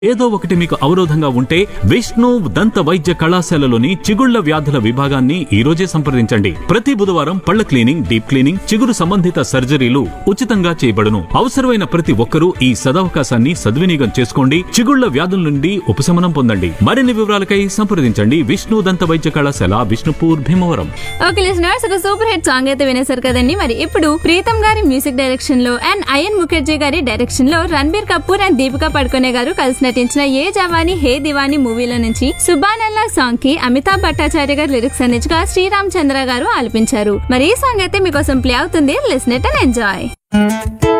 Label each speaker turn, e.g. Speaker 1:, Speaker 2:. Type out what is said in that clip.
Speaker 1: ఏదో ఒకటి మీకు అవరోధంగా ఉంటే విష్ణు దంత వైద్య కళాశాలలోని చిగుళ్ల వ్యాధుల విభాగాన్ని ఈ రోజే సంప్రదించండి ప్రతి బుధవారం పళ్ల క్లీనింగ్ డీప్ క్లీనింగ్ చిగురు సంబంధిత సర్జరీలు ఉచితంగా చేయబడును అవసరమైన ప్రతి ఒక్కరూ ఈ సదవకాశాన్ని సద్వినియోగం చేసుకోండి చిగుళ్ల వ్యాధుల నుండి ఉపశమనం పొందండి మరిన్ని వివరాలకై సంప్రదించండి విష్ణు దంత వైద్య కళాశాల విష్ణుపూర్ భీమవరం
Speaker 2: ఓకే లిసనర్స్ ఒక సూపర్ హిట్ సాంగ్ అయితే వినేశారు కదండి మరి ఇప్పుడు ప్రీతం గారి మ్యూజిక్ డైరెక్షన్ లో అండ్ అయన్ ముఖర్జీ గారి డైరెక్షన్ లో రణబీర్ కపూర్ అండ్ దీపికా పడుకునే గారు కలిసి నటించిన ఏ జవాని హే దివాని మూవీలో నుంచి సుబానల్లా సాంగ్ కి అమితాబ్ భట్టాచార్య గారు లిరిక్స్ అందించగా శ్రీరామ్ చంద్ర గారు ఆలపించారు మరి ఈ సాంగ్ అయితే మీకోసం ప్లే అవుతుంది లిసన్ ఇట్ అండ్ ఎంజాయ్